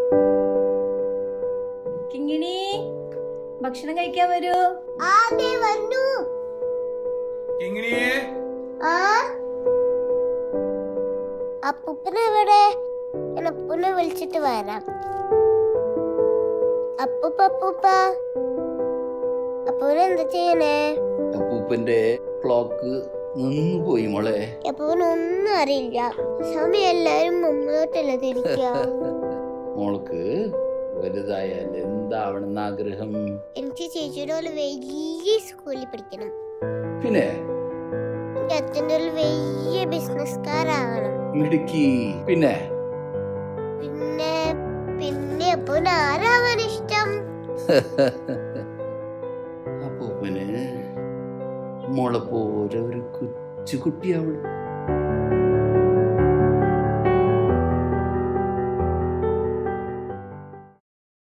കിങ്ങിണി ഭക്ഷണം കഴിക്കാൻ വരൂ ആദ്യ വന്നു കിങ്ങിണിയെ ആ അപ്പൂപ്പനെ ഇവിടെ ഞാൻ അപ്പൂനെ വിളിച്ചിട്ട് വരാം അപ്പൂപ്പ അപ്പൂപ്പ അപ്പൂനെ എന്താ ചെയ്യണേ അപ്പൂപ്പന്റെ ക്ലോക്ക് നിന്നു പോയി മോളെ അപ്പൂനൊന്നും അറിയില്ല സമയം എല്ലാരും മുമ്പോട്ടല്ല തിരിക്കുക മോൾക്ക് വലുതായാൽ എന്താവണമെന്ന് ആഗ്രഹം എനിക്ക് ചേച്ചിയുടെ പോലെ വലിയ സ്കൂളിൽ പഠിക്കണം പിന്നെ എനിക്ക് അച്ഛൻ്റെ ഒരു വലിയ ബിസിനസ്കാരാവണം മിടുക്കി പിന്നെ പിന്നെ പിന്നെ അപ്പൂന് ആരാവാൻ ഇഷ്ടം അപ്പൂപ്പന് മോളെ പോലെ ഒരു കൊച്ചു കുട്ടിയാവണം